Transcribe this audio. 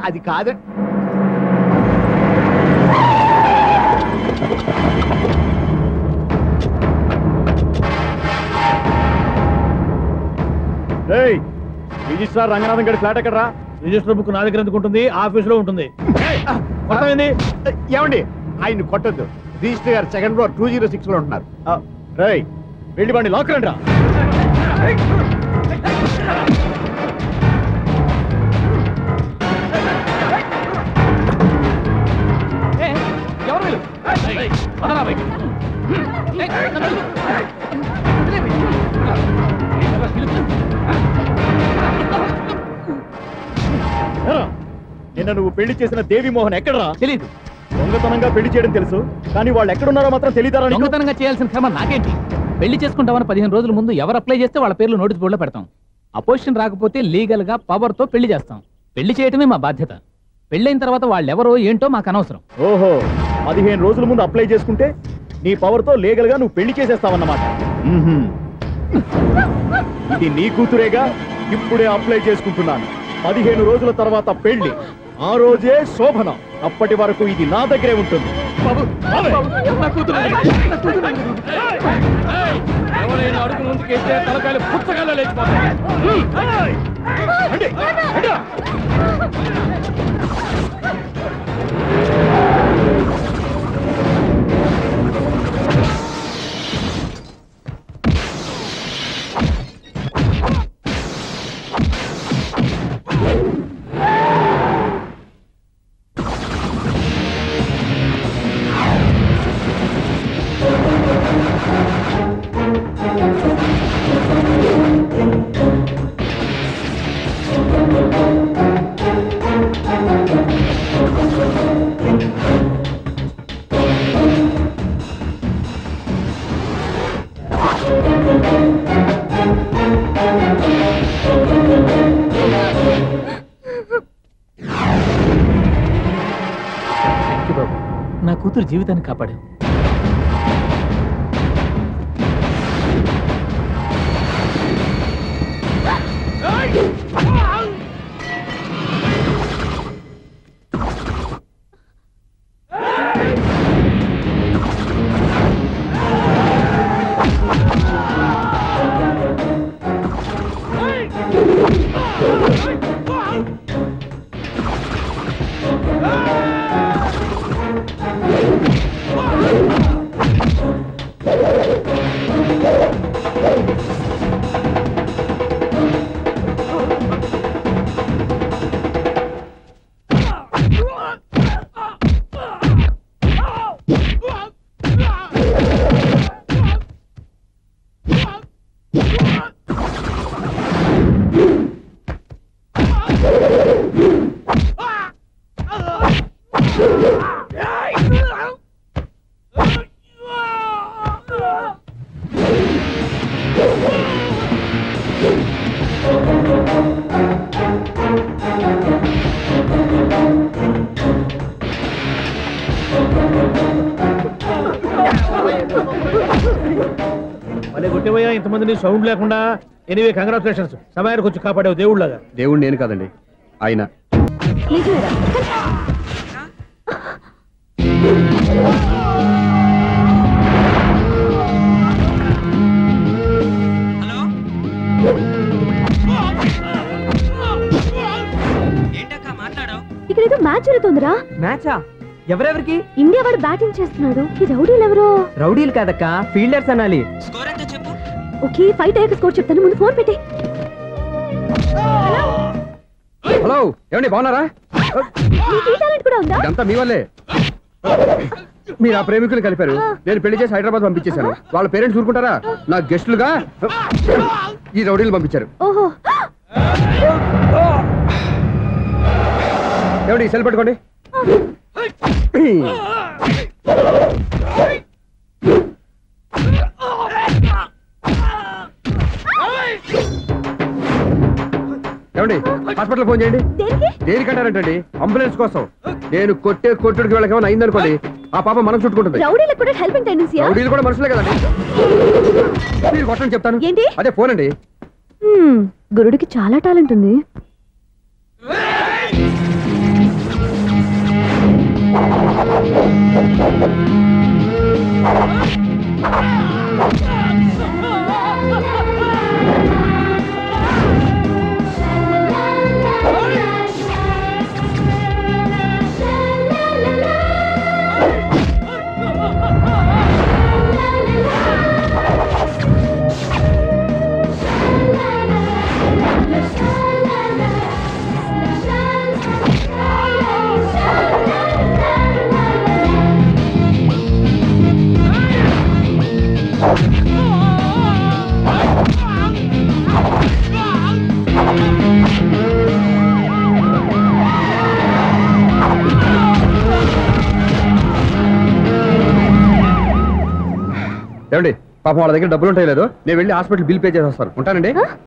అది కాదు ఏయ్ రిజిస్ట్రార్ రంగనాథన్ గారి ఫ్లాట్ ఎక్కడరా రిజిస్టర్ బుక్ నా దగ్గర ఎందుకు ఉంటుంది ఆఫీస్ లో ఉంటుంది కొట్టమైంది ఏమండి ఆయన కొట్టద్దు రిజిస్టర్ గారు second floor two zero six లో ఉంటున్నారు రేయ్ వెళ్ళి వాడిని లాక్కరండి రా ఎవరు వీళ్ళు? ఏయ్, వదలరా బయటికి. ఏయ్, నన్ను వదిలు. వదిలేయ్. ఎవరు పిలుచు? ఏరా, నిన్న నువ్వు పెళ్లి చేసిన దేవి మోహన్ ఎక్కడరా తెలీదు దొంగతనంగా పెళ్లి చేయడం తెలుసు కానీ వాళ్ళు ఎక్కడున్నారో మాత్రం తెలియదారా నీకు? దొంగతనంగా చేయాల్సిన క్రమం నాకేంటి పెళ్లి చేసుకుంటామని పదిహేను రోజుల ముందు ఎవరు అప్లై చేస్తే వాళ్ళ పేర్లు నోటీస్ బోర్డులో పెడతాం అపోజిషన్ రాకపోతే లీగల్ గా పవర్ తో పెళ్లి చేస్తాం పెళ్లి చేయటమే మా బాధ్యత పెళ్ళైన తర్వాత వాళ్ళెవరో ఏంటో మాకు అనవసరం ఓహో పదిహేను రోజుల ముందు అప్లై చేసుకుంటే నీ పవర్ తో లీగల్ గా నువ్వు పెళ్లి చేసేస్తావన్నమాట మ్మ్హ్మ్. ఇది నీ కూతురేగా ఇప్పుడే అప్లై చేసుకుంటున్నాను పదిహేను రోజుల తర్వాత పెళ్లి ఆ రోజే శోభన అప్పటి వరకు ఇది నా దగ్గరే ఉంటుంది ఎవరైనా అడుగు ముందుకేస్తే తలకాయలు పుచ్చకాయలు లేచిపోతాయి నా కూతురు జీవితాన్ని కాపాడావు మళ్ళీ కొట్టేవయ్యా ఇంతమందిని సౌండ్ లేకుండా ఎనీవే కంగ్రాచులేషన్స్ సమయానికి వచ్చి కాపాడావు దేవుళ్ళగా దేవుడు నేను కాదండి ఆయన ఇక్కడ ఏదో మ్యాచ్ జరుగుతుందిరా మ్యాచా ఎవరెవరికి ఇండియా వాడు బ్యాటింగ్ చేస్తున్నాడు ఈ రౌడీలు ఎవరో రౌడీలు కాదక్క ఫీల్డర్స్ అనాలి ఓకే ఫైట్ అయ్యాక స్కోర్ చెప్తాను ముందు ఫోన్ పెట్టి హలో ఏమండి బాగున్నారా నీకు ఈ టాలెంట్ కూడా ఉందా ఇదంతా మీ వల్లే మీరు ఆ ప్రేమికులు కలిపారు నేను పెళ్లి చేసి హైదరాబాద్ పంపించేశాను వాళ్ళ పేరెంట్స్ ఊరుకుంటారా నా గెస్టులుగా ఈ రౌడీలు పంపించారు ఓహో ఏమండి సెల్ పట్టుకోండి ఏమండి హాస్పిటల్ ఫోన్ చేయండి దేనికి దేనికంటారంటండి అంబులెన్స్ కోసం నేను కొట్టే కొట్టుడికి వాళ్ళకి ఏమైనా అయిందనుకోండి ఆ పాప మనం చుట్టుకుంటుంది రౌడీలకు కూడా హెల్పింగ్ టెండెన్సీయా రౌడీలు కూడా మనుషులే కదండి మీరు కొట్టండి చెప్తాను ఏంటి? అదే ఫోన్ అండి హ్మ్, గురుడికి చాలా టాలెంట్ ఉంది ఏమండి పాపం వాళ్ళ దగ్గర డబ్బులు ఉంటాయి లేదు నేను వెళ్ళి హాస్పిటల్ బిల్ పే చేసి వస్తాను ఉంటానండి